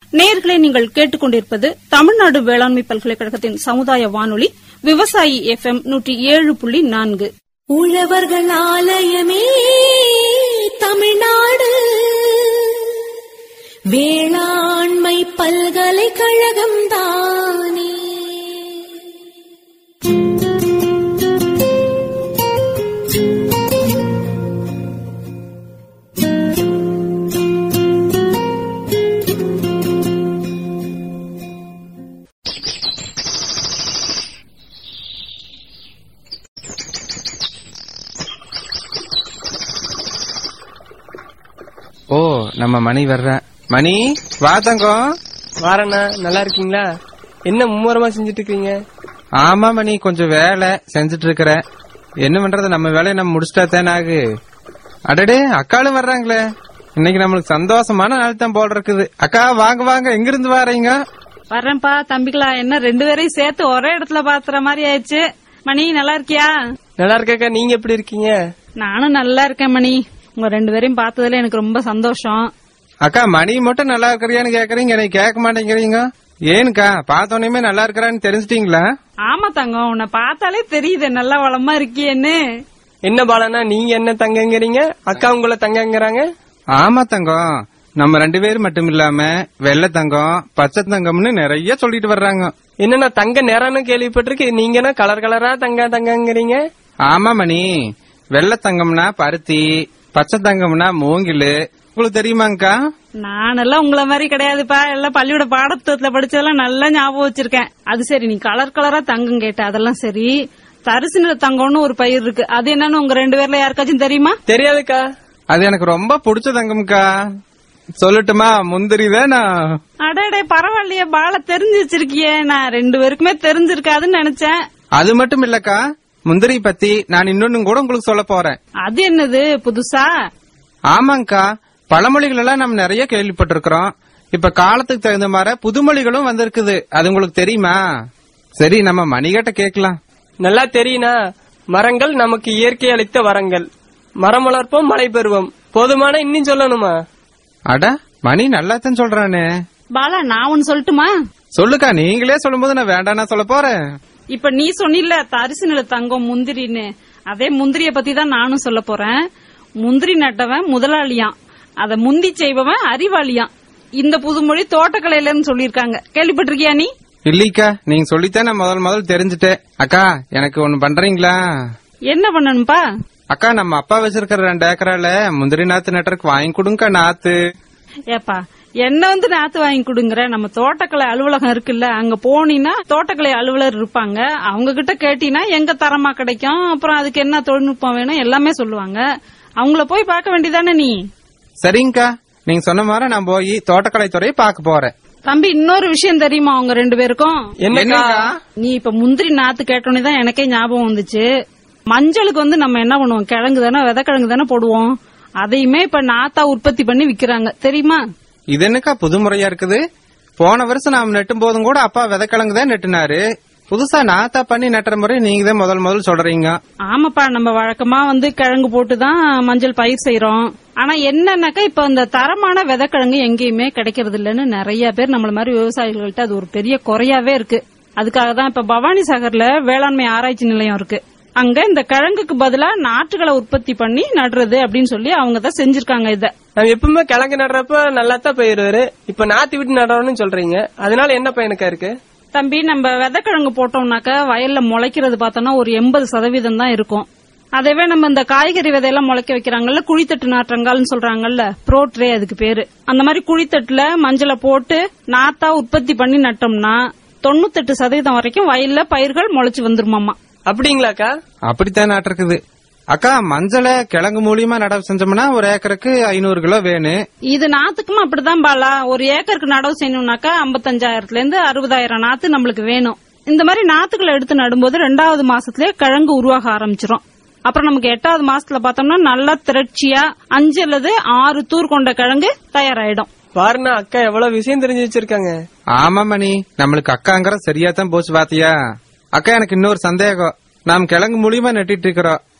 நேயர்களே நீங்கள் கேட்டுக்கொண்டிருப்பது தமிழ்நாடு வேளாண்மை பல்கலைக்கழகத்தின் சமுதாய வானொலி விவசாயி எஃப் எம் நூற்றி ஏழு புள்ளி நான்கு உழவர்கள் ஆலயமே தமிழ்நாடு வேளாண்மை பல்கலைக்கழகம் தானே ஓ நம்ம மணி வர்ற மணி வா தங்கம் வாரண்ணா நல்லா இருக்கீங்களா என்ன மும்முரமா செஞ்சுட்டு இருக்கீங்க ஆமா மணி கொஞ்சம் வேலை செஞ்சுட்டு இருக்கிறேன் என்ன பண்றது நம்ம வேலையை நம்ம முடிச்சிட்டா தானே ஆகு அடடே அக்காளும் வர்றாங்களே இன்னைக்கு நம்மளுக்கு சந்தோஷமான நாள் தான் போல் இருக்குது அக்கா வாங்க வாங்க எங்க இருந்து வாரீங்க வர்றேன்ப்பா தம்பிகளா என்ன ரெண்டு பேரையும் சேர்த்து ஒரே இடத்துல பாத்துற மாதிரி ஆயிடுச்சு மணி நல்லா இருக்கியா நல்லா இருக்காக்கா நீங்க எப்படி இருக்கீங்க நானும் நல்லா இருக்கேன் மணி உங்க ரெண்டு பேரையும் பார்த்ததுல எனக்கு ரொம்ப சந்தோஷம் அக்கா மணி மட்டும் நல்லா இருக்கிறியான்னு கேக்குறீங்க எனக்கு கேட்க மாட்டேங்கிறீங்க ஏனுக்கா பார்த்தோன்னே நல்லா இருக்கிறான்னு தெரிஞ்சிட்டீங்களா ஆமா தங்கம் உன்னை பார்த்தாலே தெரியுது நல்லா வளமா இருக்கியேன்னு என்ன பாலண்ணா நீங்க என்ன தங்கங்கிறீங்க அக்கா உங்களை தங்கங்கிறாங்க ஆமா தங்கம் நம்ம ரெண்டு பேரும் மட்டும் இல்லாம வெள்ளை தங்கம் பச்சை தங்கம்னு நிறைய சொல்லிட்டு வர்றாங்க என்னன்னா தங்க நேரம்னு கேள்விப்பட்டிருக்கு நீங்கன்னா கலர் கலரா தங்க தங்கங்கிறீங்க ஆமா மணி வெள்ளை தங்கம்னா பருத்தி பச்சை தங்கம்னா மூங்கிலு உங்களுக்கு தெரியுமாங்கக்கா நானெல்லாம் உங்கள மாதிரி கிடையாதுப்பா எல்லாம் பள்ளியோட பாடத்துவத்துல படிச்சதெல்லாம் நல்லா ஞாபகம் வச்சிருக்கேன் அது சரி நீ கலர் கலரா தங்கம் கேட்ட அதெல்லாம் சரி தரிசு நில தங்கம்னு ஒரு பயிர் இருக்கு அது என்னன்னு உங்க ரெண்டு பேர்ல யாருக்காச்சும் தெரியுமா தெரியாதுக்கா அது எனக்கு ரொம்ப பிடிச்ச தங்கம்க்கா சொல்லட்டுமா முந்திரி தானா அடடே பரவாயில்லையே பால தெரிஞ்சு வச்சிருக்கியே நான் ரெண்டு பேருக்குமே தெரிஞ்சிருக்காதுன்னு நினைச்சேன் அது மட்டும் இல்லக்கா முந்திரி பத்தி நான் இன்னொன்னு கூட உங்களுக்கு சொல்ல போறேன் அது என்னது புதுசா ஆமாங்கக்கா பழமொழிகள் எல்லாம் நம்ம நிறைய கேள்விப்பட்டிருக்கிறோம் இப்ப காலத்துக்கு தகுந்த மாதிரி புதுமொழிகளும் வந்திருக்குது அது உங்களுக்கு தெரியுமா சரி நம்ம மணிகிட்ட கேக்கலாம் நல்லா தெரியுனா மரங்கள் நமக்கு இயற்கை அளித்த வரங்கள் மரம் வளர்ப்போம் மழை பெறுவோம் போதுமான இன்னும் சொல்லணுமா அட மணி நல்லாத்தான் சொல்றானே பாலா நான் ஒன்னு சொல்லட்டுமா சொல்லுக்கா நீங்களே சொல்லும்போது நான் வேண்டாம்னா சொல்ல போறேன் இப்ப நீ சொன்னில தரிசு நில தங்கம் முந்திரின்னு அதே முந்திரிய பத்தி தான் நானும் சொல்ல போறேன் முந்திரி நட்டவன் முதலாளியாம் அத முந்தி செய்பவன் அறிவாளியாம் இந்த புதுமொழி தோட்டக்கலையிலன்னு சொல்லியிருக்காங்க கேள்விப்பட்டிருக்கியா நீ இல்லீக்கா நீங்க சொல்லித்தான் நான் முதல் முதல் தெரிஞ்சுட்டேன் அக்கா எனக்கு ஒண்ணு பண்றீங்களா என்ன பண்ணணும்பா அக்கா நம்ம அப்பா வச்சிருக்கிற ரெண்டு ஏக்கரால முந்திரி நாத்து நட்டருக்கு வாங்கி கொடுங்கக்கா நாத்து ஏப்பா என்ன வந்து நாத்து வாங்கி கொடுங்கற நம்ம தோட்டக்கலை அலுவலகம் இருக்குல்ல அங்க போனீன்னா தோட்டக்கலை அலுவலர் இருப்பாங்க அவங்க கிட்ட கேட்டீங்கன்னா எங்க தரமா கிடைக்கும் அப்புறம் அதுக்கு என்ன தொழில்நுட்பம் வேணும் எல்லாமே சொல்லுவாங்க அவங்கள போய் பார்க்க வேண்டியதானே நீ சரிங்கக்கா நீங்க சொன்ன மாதிரி நான் போய் தோட்டக்கலை துறையை பார்க்க போறேன் தம்பி இன்னொரு விஷயம் தெரியுமா அவங்க ரெண்டு பேருக்கும் என்னக்கா நீ இப்ப முந்திரி நாத்து கேட்டோன்னே தான் எனக்கே ஞாபகம் வந்துச்சு மஞ்சளுக்கு வந்து நம்ம என்ன பண்ணுவோம் கிழங்கு தானே விதைக்கிழங்கு தானே போடுவோம் அதையுமே இப்ப நாத்தா உற்பத்தி பண்ணி விக்கிறாங்க தெரியுமா இது என்னக்கா புது முறையா இருக்குது போன வருஷம் நாம் நெட்டும் போதும் கூட அப்பா விதைக்கிழங்கு தான் நெட்டுனாரு புதுசா நாத்தா பண்ணி நட்டுற முறை நீங்க தான் முதல் முதல் சொல்றீங்க ஆமாப்பா நம்ம வழக்கமா வந்து கிழங்கு போட்டு தான் மஞ்சள் பயிர் செய்யறோம் ஆனா என்னன்னாக்கா இப்ப இந்த தரமான விதைக்கிழங்கு எங்கேயுமே கிடைக்கிறது இல்லைன்னு நிறைய பேர் நம்மள மாதிரி விவசாயிகள்கிட்ட அது ஒரு பெரிய குறையாவே இருக்கு அதுக்காக தான் இப்ப பவானி சாகர்ல வேளாண்மை ஆராய்ச்சி நிலையம் இருக்கு அங்க இந்த கிழங்குக்கு பதிலா நாற்றுகளை உற்பத்தி பண்ணி நடுறது அப்படின்னு சொல்லி அவங்க தான் செஞ்சிருக்காங்க இத நம்ம எப்பவுமே கிழங்கு நடுறப்ப நல்லா தான் போயிருவாரு இப்ப நாத்து விட்டு நடுறோம்னு சொல்றீங்க அதனால என்ன பயனுக்கா இருக்கு தம்பி நம்ம விதைக்கிழங்கு போட்டோம்னாக்கா வயல்ல முளைக்கிறது பார்த்தோம்னா ஒரு எண்பது சதவீதம் தான் இருக்கும் அதேவே நம்ம இந்த காய்கறி விதையெல்லாம் முளைக்க வைக்கிறாங்கல்ல குழித்தட்டு நாற்றங்கால்னு சொல்றாங்கல்ல ப்ரோட்ரே அதுக்கு பேரு அந்த மாதிரி குழித்தட்டுல மஞ்சளை போட்டு நாத்தா உற்பத்தி பண்ணி நட்டோம்னா தொண்ணூத்தெட்டு சதவீதம் வரைக்கும் வயல்ல பயிர்கள் முளைச்சு வந்துருமாமா அப்படிங்களாக்கா அப்படித்தான் நாட்டிருக்குது அக்கா மஞ்சளை கிழங்கு மூலியமா நடவு செஞ்சோம்னா ஒரு ஏக்கருக்கு ஐநூறு கிலோ வேணும் இது நாத்துக்கும் அப்படிதான் பாலா ஒரு ஏக்கருக்கு நடவு செய்யணும்னாக்கா ஐம்பத்தஞ்சாயிரத்துல இருந்து அறுபதாயிரம் நாத்து நம்மளுக்கு வேணும் இந்த மாதிரி நாத்துக்களை எடுத்து நடும்போது ரெண்டாவது மாசத்துலயே கிழங்கு உருவாக ஆரம்பிச்சிரும் அப்புறம் நமக்கு எட்டாவது மாசத்துல பார்த்தோம்னா நல்லா திரட்சியா அஞ்சு அல்லது ஆறு தூர் கொண்ட கிழங்கு தயாராயிடும் பாருண்ணா அக்கா எவ்வளவு விஷயம் தெரிஞ்சு வச்சிருக்காங்க ஆமா மணி நம்மளுக்கு அக்காங்கிற சரியா தான் போச்சு பாத்தியா அக்கா எனக்கு இன்னொரு சந்தேகம் நாம் கிழங்கு மூலியமா நட்டிட்டு இருக்கிறோம்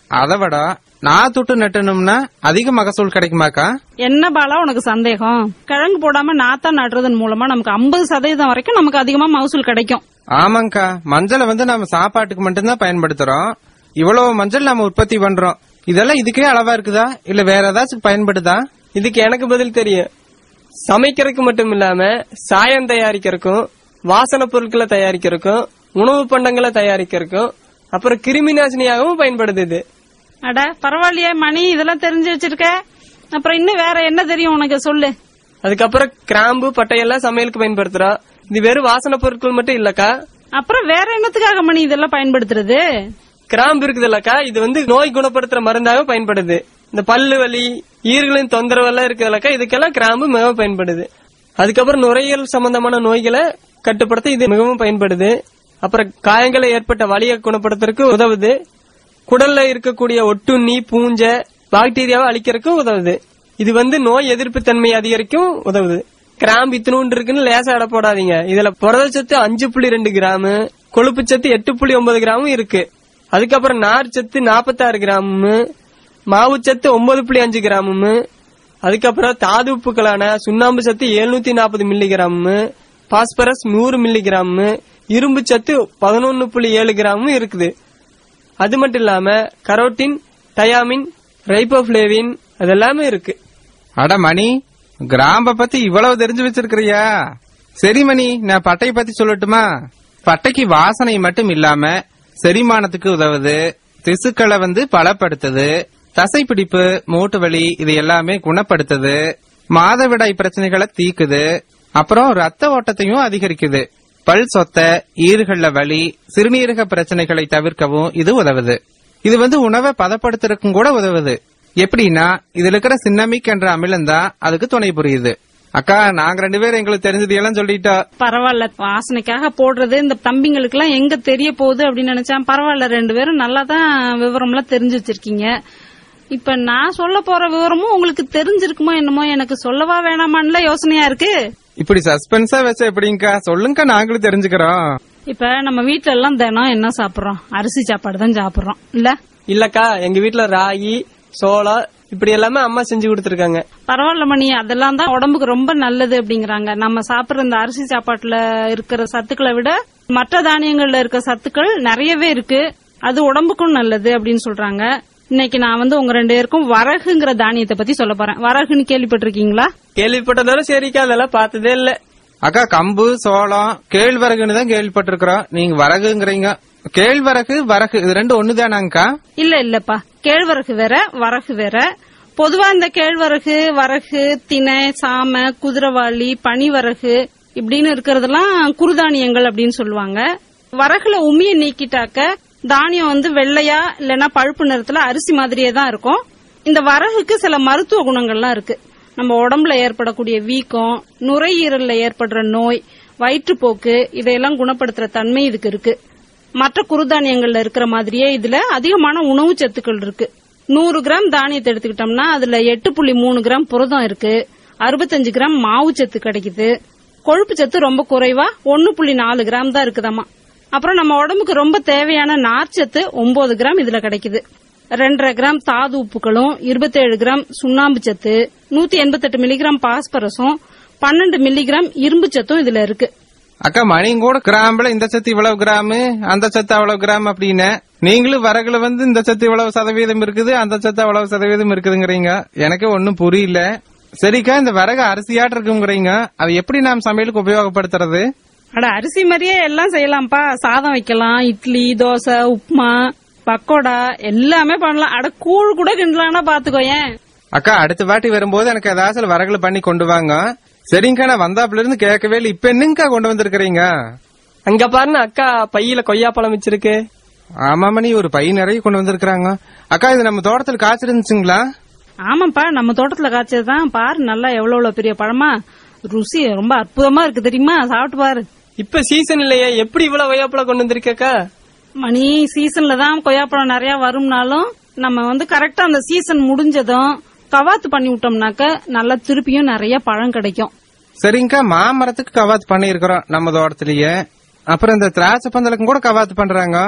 அதை விட நாத்துட்டு நட்டணும்னா அதிக மகசூல் கிடைக்குமாக்கா என்ன பாலா உனக்கு சந்தேகம் கிழங்கு போடாம நாத்தா நடுறதன் மூலமா நமக்கு ஐம்பது சதவீதம் வரைக்கும் நமக்கு அதிகமா மகசூல் கிடைக்கும் ஆமாங்கக்கா மஞ்சளை வந்து நம்ம சாப்பாட்டுக்கு மட்டும்தான் பயன்படுத்துறோம் இவ்வளவு மஞ்சள் நம்ம உற்பத்தி பண்றோம் இதெல்லாம் இதுக்கே அளவா இருக்குதா இல்ல வேற ஏதாச்சும் பயன்படுதா இதுக்கு எனக்கு பதில் தெரியும் சமைக்கிறதுக்கு மட்டும் இல்லாம சாயம் தயாரிக்கிறதுக்கும் வாசன பொருட்களை தயாரிக்கிறதுக்கும் உணவு பண்டங்களை தயாரிக்கிறதுக்கும் அப்புறம் கிருமி நாசினியாகவும் பயன்படுது இது அட பரவாயில்லையே மணி இதெல்லாம் தெரிஞ்சு வச்சிருக்க அப்புறம் இன்னும் வேற என்ன தெரியும் உனக்கு சொல்லு அதுக்கப்புறம் கிராம்பு பட்டையெல்லாம் சமையலுக்கு பயன்படுத்துறோம் இது வெறும் வாசன பொருட்கள் மட்டும் இல்லக்கா அப்புறம் வேற என்னத்துக்காக மணி இதெல்லாம் பயன்படுத்துறது கிராம்பு இருக்குதுல்லக்கா இது வந்து நோய் குணப்படுத்துற மருந்தாக பயன்படுது இந்த பல்லு வலி ஈர்களின் தொந்தரவு எல்லாம் இருக்குதுல்லக்கா இதுக்கெல்லாம் கிராம்பு மிகவும் பயன்படுது அதுக்கப்புறம் நுரையீரல் சம்பந்தமான நோய்களை கட்டுப்படுத்த இது மிகவும் பயன்படுது அப்புறம் காயங்களை ஏற்பட்ட வலியை குணப்படுத்துறதுக்கு உதவுது குடல்ல இருக்கக்கூடிய ஒட்டுண்ணி பூஞ்சை பாக்டீரியாவை அழிக்கிறதுக்கும் உதவுது இது வந்து நோய் எதிர்ப்பு தன்மை அதிகரிக்கும் உதவுது கிராம்பு இத்தினூண்டு இருக்குன்னு லேசா எடை போடாதீங்க இதுல புரதச்சத்து அஞ்சு புள்ளி ரெண்டு கிராமு கொழுப்பு சத்து எட்டு புள்ளி ஒன்பது கிராமும் இருக்கு அதுக்கப்புறம் நார் சத்து நாற்பத்தாறு கிராமு மாவு சத்து ஒன்பது புள்ளி அஞ்சு கிராமு அதுக்கப்புறம் தாது உப்புக்களான சுண்ணாம்பு சத்து எழுநூத்தி நாற்பது மில்லி கிராமு பாஸ்பரஸ் நூறு மில்லி கிராமு இரும்பு சத்து பதினொன்னு புள்ளி ஏழு கிராமும் இருக்குது அது மட்டும் இல்லாம கரோட்டின் டயாமின் ரைபோஃபிளேவின் அதெல்லாமே இருக்கு அட மணி கிராம்ப பத்தி இவ்வளவு தெரிஞ்சு வச்சிருக்கிறியா சரி மணி நான் பட்டையை பத்தி சொல்லட்டுமா பட்டைக்கு வாசனை மட்டும் இல்லாம செரிமானத்துக்கு உதவுது திசுக்களை வந்து பலப்படுத்துது தசைப்பிடிப்பு மூட்டு வலி இது எல்லாமே குணப்படுத்துது மாதவிடாய் பிரச்சனைகளை தீக்குது அப்புறம் ரத்த ஓட்டத்தையும் அதிகரிக்குது பல் சொத்த ஈறுகள்ல வலி சிறுநீரக பிரச்சனைகளை தவிர்க்கவும் இது உதவுது இது வந்து உணவை பதப்படுத்துறதுக்கும் கூட உதவுது எப்படின்னா இதுல இருக்கிற சின்னமிக் என்ற அமிலம் தான் அதுக்கு துணை புரியுது அக்கா நாங்க ரெண்டு பேரும் எங்களுக்கு தெரிஞ்சது எல்லாம் சொல்லிட்டோம் பரவாயில்ல வாசனைக்காக போடுறது இந்த தம்பிங்களுக்கு எல்லாம் எங்க தெரிய போகுது அப்படின்னு நினைச்சேன் பரவாயில்ல ரெண்டு பேரும் நல்லா தான் விவரம் எல்லாம் தெரிஞ்சு வச்சிருக்கீங்க இப்ப நான் சொல்ல போற விவரமும் உங்களுக்கு தெரிஞ்சிருக்குமோ என்னமோ எனக்கு சொல்லவா வேணாமான்ல யோசனையா இருக்கு இப்படி சஸ்பென்ஸா வச்ச எப்படிங்கக்கா சொல்லுங்கக்கா நாங்களும் தெரிஞ்சுக்கிறோம் இப்ப நம்ம வீட்ல எல்லாம் தினம் என்ன சாப்பிடுறோம் அரிசி சாப்பாடு தான் சாப்பிடுறோம் இல்ல இல்லக்கா எங்க வீட்ல ராகி சோளம் இப்படி எல்லாமே அம்மா செஞ்சு கொடுத்துருக்காங்க பரவாயில்ல மணி அதெல்லாம் தான் உடம்புக்கு ரொம்ப நல்லது அப்படிங்கறாங்க நம்ம சாப்பிடுற இந்த அரிசி சாப்பாட்டுல இருக்கிற சத்துக்களை விட மற்ற தானியங்கள்ல இருக்க சத்துக்கள் நிறையவே இருக்கு அது உடம்புக்கும் நல்லது அப்படின்னு சொல்றாங்க இன்னைக்கு நான் வந்து உங்க ரெண்டு பேருக்கும் வரகுங்கிற தானியத்தை பத்தி சொல்ல போறேன் வரகுன்னு கேள்விப்பட்டிருக்கீங்களா கேள்விப்பட்டதோட சரிக்கா அதெல்லாம் பார்த்ததே இல்ல அக்கா கம்பு சோளம் கேழ்வரகுன்னு தான் கேள்விப்பட்டிருக்கிறோம் நீங்க வரகுங்கிறீங்க கேழ்வரகு வரகு இது ரெண்டு ஒண்ணுதானாங்கக்கா இல்ல இல்லப்பா கேழ்வரகு வேற வரகு வேற பொதுவா இந்த கேழ்வரகு வரகு திணை சாம குதிரவாளி பனிவரகு இப்படின்னு இருக்கிறதெல்லாம் குறுதானியங்கள் அப்படின்னு சொல்லுவாங்க வரகுல உமிய நீக்கிட்டாக்க தானியம் வந்து வெள்ளையா இல்லைன்னா பழுப்பு நிறத்துல அரிசி மாதிரியே தான் இருக்கும் இந்த வரகுக்கு சில மருத்துவ குணங்கள்லாம் இருக்கு நம்ம உடம்புல ஏற்படக்கூடிய வீக்கம் நுரையீரல்ல ஏற்படுற நோய் வயிற்றுப்போக்கு இதையெல்லாம் குணப்படுத்துற தன்மை இதுக்கு இருக்கு மற்ற குறுதானியங்கள்ல இருக்கிற மாதிரியே இதுல அதிகமான உணவு சத்துக்கள் இருக்கு நூறு கிராம் தானியத்தை எடுத்துக்கிட்டோம்னா அதுல எட்டு புள்ளி மூணு கிராம் புரதம் இருக்கு அறுபத்தஞ்சு கிராம் மாவு சத்து கிடைக்குது கொழுப்பு சத்து ரொம்ப குறைவா ஒன்னு புள்ளி நாலு கிராம் தான் இருக்குதாமா அப்புறம் நம்ம உடம்புக்கு ரொம்ப தேவையான நார்ச்சத்து ஒன்பது கிராம் இதுல கிடைக்குது ரெண்டரை கிராம் தாது உப்புகளும் இருபத்தேழு கிராம் சுண்ணாம்பு சத்து நூத்தி எண்பத்தெட்டு மில்லிகிராம் பாஸ்பரஸும் பன்னெண்டு மில்லிகிராம் இரும்பு சத்தும் இதுல இருக்கு அக்கா மணியும் கூட கிராம்ல இந்த சத்து இவ்வளவு கிராமு அந்த சத்து அவ்வளவு கிராம் அப்படின்னு நீங்களும் வரகுல வந்து இந்த சத்து இவ்வளவு சதவீதம் இருக்குது அந்த சத்து அவ்வளவு சதவீதம் இருக்குதுங்கிறீங்க எனக்கு ஒன்னும் புரியல சரிக்கா இந்த வரகு அரிசியாட்டு இருக்குங்கிறீங்க அது எப்படி நாம் சமையலுக்கு உபயோகப்படுத்துறது அட அரிசி மாதிரியே எல்லாம் செய்யலாம்ப்பா சாதம் வைக்கலாம் இட்லி தோசை உப்புமா பக்கோடா எல்லாமே பண்ணலாம் அட கூழ் கூட கிண்டலாம்னா பாத்துக்கோயேன் அக்கா அடுத்த வாட்டி வரும்போது எனக்கு ஏதாச்சும் வரகுல பண்ணி கொண்டு வாங்க சரிங்கக்கா நான் வந்தாப்புல இருந்து கேட்கவே இல்லை இப்ப என்னங்கக்கா கொண்டு வந்திருக்கிறீங்க அங்க பாருங்க அக்கா பையில கொய்யாப்பழம் வச்சிருக்கு ஆமா மணி ஒரு பை நிறைய கொண்டு வந்திருக்கிறாங்க அக்கா இது நம்ம தோட்டத்துல காய்ச்சிருந்துச்சுங்களா ஆமாப்பா நம்ம தோட்டத்துல காய்ச்சதுதான் பாரு நல்லா எவ்வளவு எவ்வளவு பெரிய பழமா ருசி ரொம்ப அற்புதமா இருக்கு தெரியுமா சாப்பிட்டு பாரு இப்ப சீசன் இல்லையே எப்படி இவ்வளவு கொய்யாப்பழம் கொண்டு வந்திருக்கக்கா மணி சீசன்ல தான் கொய்யாப்பழம் நிறைய வரும்னாலும் நம்ம வந்து கரெக்டா அந்த சீசன் முடிஞ்சதும் கவாத்து பண்ணி விட்டோம்னாக்க நல்லா திருப்பியும் நிறைய பழம் கிடைக்கும் சரிங்கக்கா மாமரத்துக்கு கவாத்து பண்ணியிருக்கிறோம் நம்ம தோட்டத்திலேயே அப்புறம் இந்த திராட்சை பந்தலுக்கும் கூட கவாத்து பண்றாங்க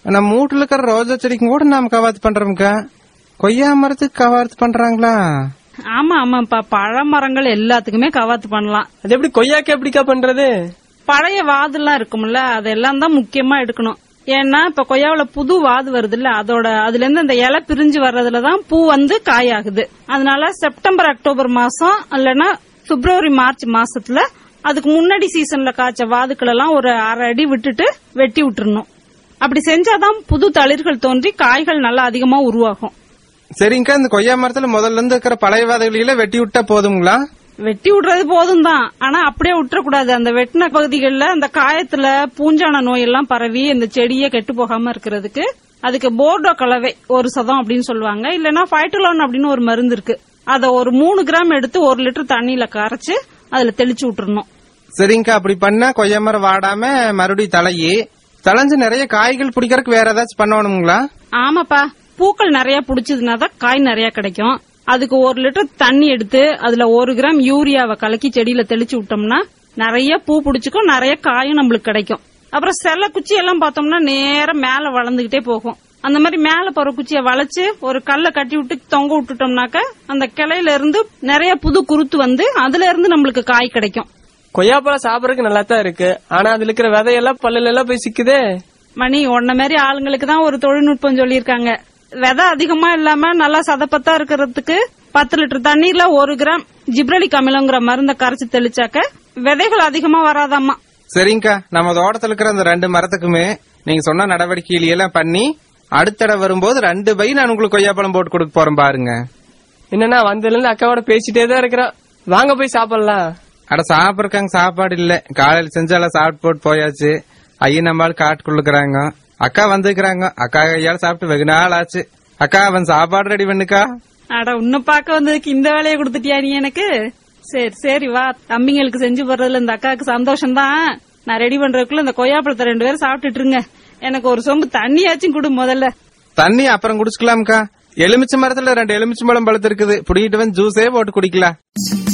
நம்ம வீட்டுல இருக்கிற ரோஜா செடிக்கும் கூட நாம கவாத்து பண்றோம்க்கா கொய்யா மரத்துக்கு கவாத்து பண்றாங்களா ஆமா ஆமாப்பா பழ மரங்கள் எல்லாத்துக்குமே கவாத்து பண்ணலாம் அது எப்படி கொய்யாக்கு எப்படிக்கா பண்றது பழைய வாதுலாம் இருக்கும்ல அதெல்லாம் தான் முக்கியமா எடுக்கணும் ஏன்னா இப்ப கொய்யாவுல புது வாது வருது இல்ல அதோட அதுல இருந்து அந்த இலை பிரிஞ்சு வர்றதுலதான் பூ வந்து காயாகுது அதனால செப்டம்பர் அக்டோபர் மாசம் இல்லைன்னா பிப்ரவரி மார்ச் மாசத்துல அதுக்கு முன்னாடி சீசன்ல காய்ச்ச வாதுக்கள் எல்லாம் ஒரு அரை அடி விட்டுட்டு வெட்டி விட்டுறணும் அப்படி செஞ்சாதான் புது தளிர்கள் தோன்றி காய்கள் நல்லா அதிகமா உருவாகும் சரிங்கக்கா இந்த கொய்யா மரத்துல முதல்ல இருந்து இருக்கிற பழைய வாதைகளை வெட்டி விட்டா போதுங்களா வெட்டி விடுறது போதும் தான் ஆனா அப்படியே விட்டுறக்கூடாது அந்த வெட்டின பகுதிகளில் அந்த காயத்துல பூஞ்சான நோய் எல்லாம் பரவி அந்த செடியே கெட்டு போகாம இருக்கிறதுக்கு அதுக்கு போர்டோ கலவை ஒரு சதம் அப்படின்னு சொல்லுவாங்க இல்லனா ஃபைட்டோலான் அப்படின்னு ஒரு மருந்து இருக்கு அத ஒரு மூணு கிராம் எடுத்து ஒரு லிட்டர் தண்ணியில கரைச்சு அதுல தெளிச்சு விட்டுறணும் சரிங்கக்கா அப்படி பண்ணா கொய்யா மரம் வாடாம மறுபடியும் தலையி தலைஞ்சு நிறைய காய்கள் பிடிக்கிறதுக்கு வேற ஏதாச்சும் பண்ணணுங்களா ஆமாப்பா பூக்கள் நிறைய புடிச்சதுன்னா தான் காய் நிறைய கிடைக்கும் அதுக்கு ஒரு லிட்டர் தண்ணி எடுத்து அதுல ஒரு கிராம் யூரியாவை கலக்கி செடியில தெளிச்சு விட்டோம்னா நிறைய பூ பிடிச்சிக்கும் நிறைய காயும் நம்மளுக்கு கிடைக்கும் அப்புறம் செல்ல குச்சி எல்லாம் பார்த்தோம்னா நேரா மேல வளர்ந்துகிட்டே போகும் அந்த மாதிரி மேல போற குச்சியை வளைச்சு ஒரு கல்ல கட்டி விட்டு தொங்க விட்டுட்டோம்னாக்க அந்த கிளையில இருந்து நிறைய புது குருத்து வந்து அதுல இருந்து நம்மளுக்கு காய் கிடைக்கும் கொய்யாப்பழம் சாப்பிடறதுக்கு நல்லா தான் இருக்கு ஆனா அதுல இருக்கிற விதையெல்லாம் பல்லுல எல்லாம் போய் சிக்குதே மணி உன்ன மாதிரி ஆளுங்களுக்கு தான் ஒரு தொழில்நுட்பம் சொல்லியிருக்காங்க விதை அதிகமா இல்லாம நல்லா சதப்பத்தா இருக்கிறதுக்கு பத்து லிட்டர் தண்ணீர்ல ஒரு கிராம் ஜிப்ரலிக் அமிலங்கிற மருந்த கரைச்சு தெளிச்சாக்க விதைகள் அதிகமா வராதாம்மா சரிங்கக்கா நம்ம தோட்டத்துல இருக்கிற அந்த ரெண்டு மரத்துக்குமே நீங்க சொன்ன நடவடிக்கைகளை எல்லாம் பண்ணி அடுத்த தடவை வரும்போது ரெண்டு பை நான் உங்களுக்கு கொய்யாப்பழம் போட்டு கொடுக்க போறேன் பாருங்க என்னன்னா வந்ததுல இருந்து அக்காவோட பேசிட்டே தான் இருக்கிறோம் வாங்க போய் சாப்பிடலாம் அட சாப்பிடறக்காங்க சாப்பாடு இல்ல காலையில செஞ்சாலும் சாப்பிட்டு போட்டு போயாச்சு ஐயன் நம்மளால காட்டுக்குள்ளுக்குறாங்க அக்கா வந்துக்கிறாங்க அக்கா கையால சாப்பிட்டு வெகு நாள் ஆச்சு அக்கா அவன் சாப்பாடு ரெடி பண்ணுக்கா அட உன்னை பார்க்க வந்ததுக்கு இந்த வேலையை கொடுத்துட்டியா நீ எனக்கு சரி சரி வா தம்பிங்களுக்கு செஞ்சு போடுறதுல இந்த அக்காவுக்கு சந்தோஷம் தான் நான் ரெடி பண்றதுக்குள்ள இந்த கொய்யாப்பழத்தை ரெண்டு பேரும் சாப்பிட்டுட்டு இருங்க எனக்கு ஒரு சொம்பு தண்ணியாச்சும் கொடு முதல்ல தண்ணி அப்புறம் குடிச்சுக்கலாம்க்கா எலுமிச்சை மரத்துல ரெண்டு எலுமிச்சை பழம் பழுத்து இருக்குது புடிக்கிட்டு வந்து ஜூஸே போட்டு குடிக்கலாம்